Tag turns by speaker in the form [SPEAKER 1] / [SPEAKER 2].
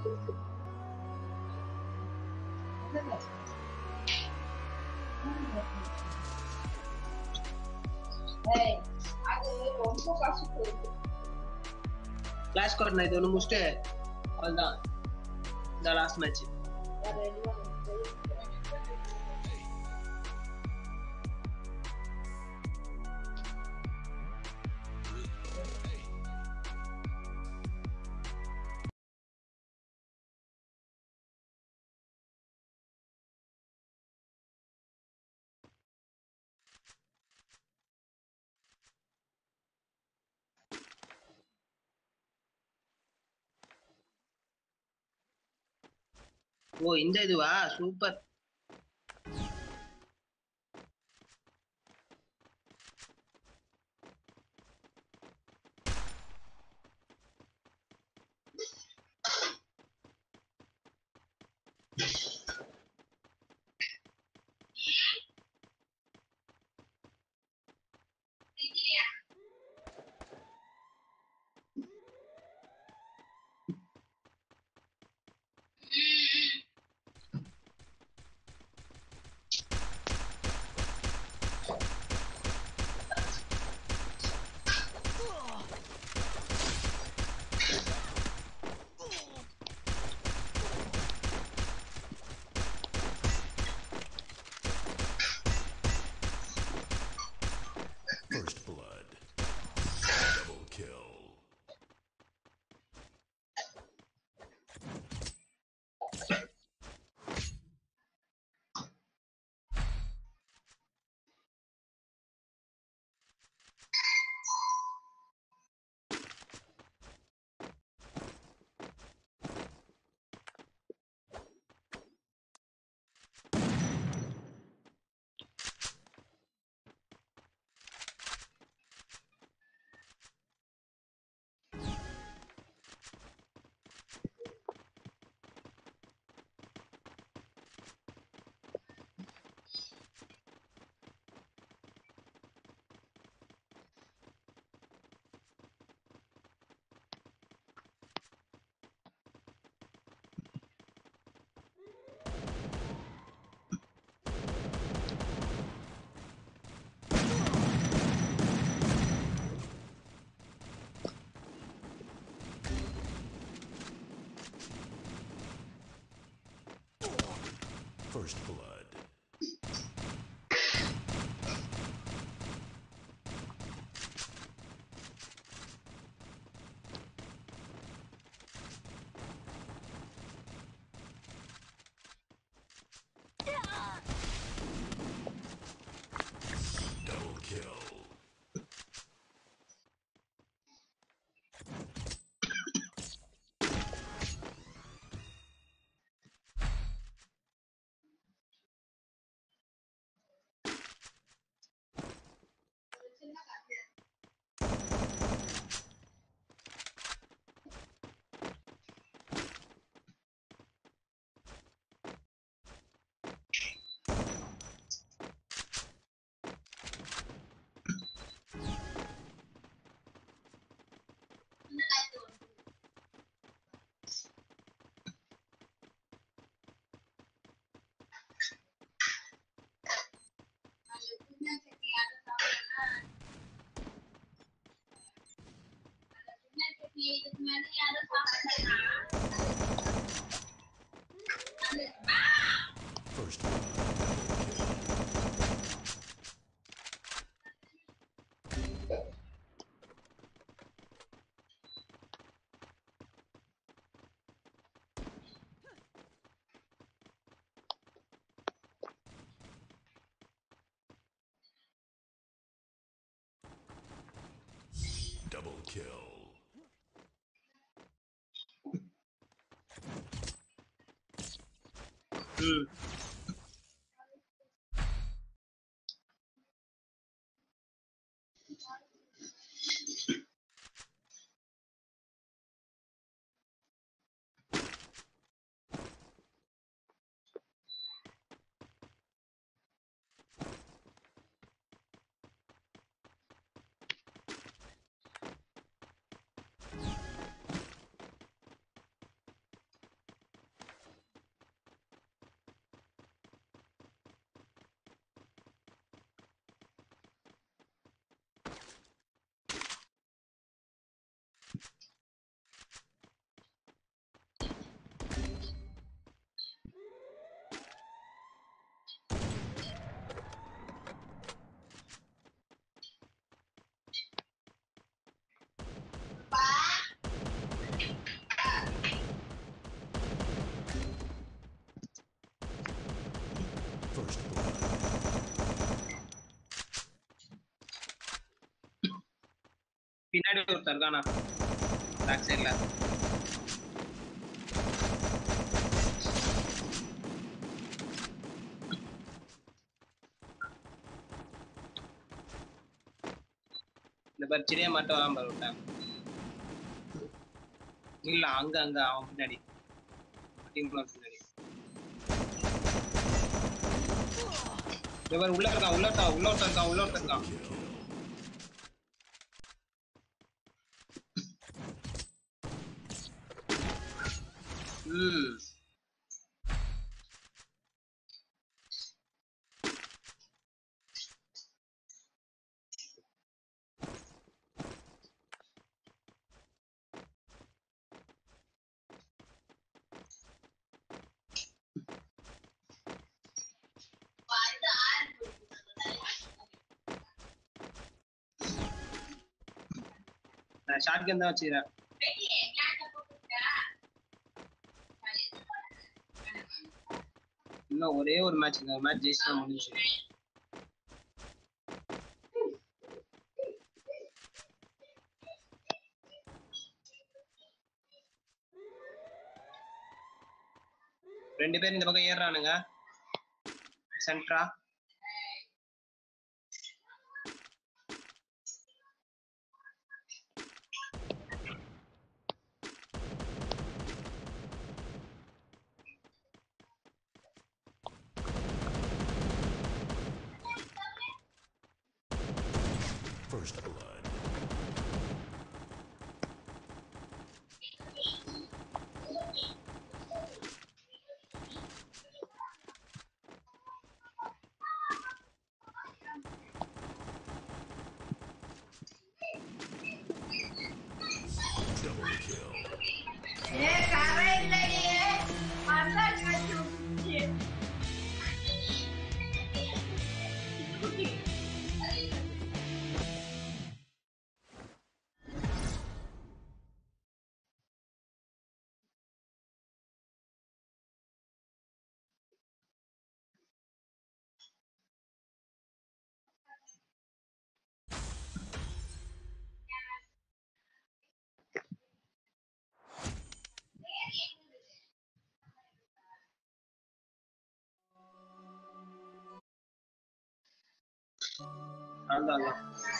[SPEAKER 1] ஏய், அது ரொம்ப கஷ்டம்
[SPEAKER 2] கிளாஸ் கோட் நான் இது ஒன்று முடிச்சுட்டு அவ்வளோதான் இந்த லாஸ்ட் மேட்ச்
[SPEAKER 1] வேற எதுவும் இல்லை.
[SPEAKER 2] ஓ இந்த இதுவா super
[SPEAKER 3] First blood. Double kill. First blood. Double kill.
[SPEAKER 4] இதுக்கு மேல யாரும் சாப்பிடலாம்
[SPEAKER 3] First blood. Double kill.
[SPEAKER 2] ம்
[SPEAKER 3] First blood.
[SPEAKER 2] பின்னாடி ஒருத்தர் இருக்கானா பேக் சைடுல இந்த பாரு சிறிய மட்டும் வராம பாரு விட்டேன் இல்ல அங்க அங்க அவன் பின்னாடி டீம் பின்னாடி இந்த பாரு உள்ள இருக்கான் உள்ள இருக்கான் உள்ள ஒருத்தன் இருக்கான் உள்ள ஒருத்தன் இருக்கான்
[SPEAKER 3] Kill.
[SPEAKER 2] ம்
[SPEAKER 4] வந்து ஆறு
[SPEAKER 2] நான் ஷார்ட் கன் தான் வச்சுக்கிறேன்
[SPEAKER 4] வெட்டி எங்களாட்ட போட்டுட்டா
[SPEAKER 2] இன்னும் ஒரே ஒரு மேட்ச் இந்த மேட்ச் ஜெயிச்சா முடிஞ்சு ரெண்டு பேர் இந்த பக்கம் ஏறுறானுங்க சென்ட்ரா
[SPEAKER 3] First blood. Double kill.
[SPEAKER 1] ஏ கரை இல்லையே மசாஜ் வச்சு விட்டுச்சு.
[SPEAKER 2] அதான்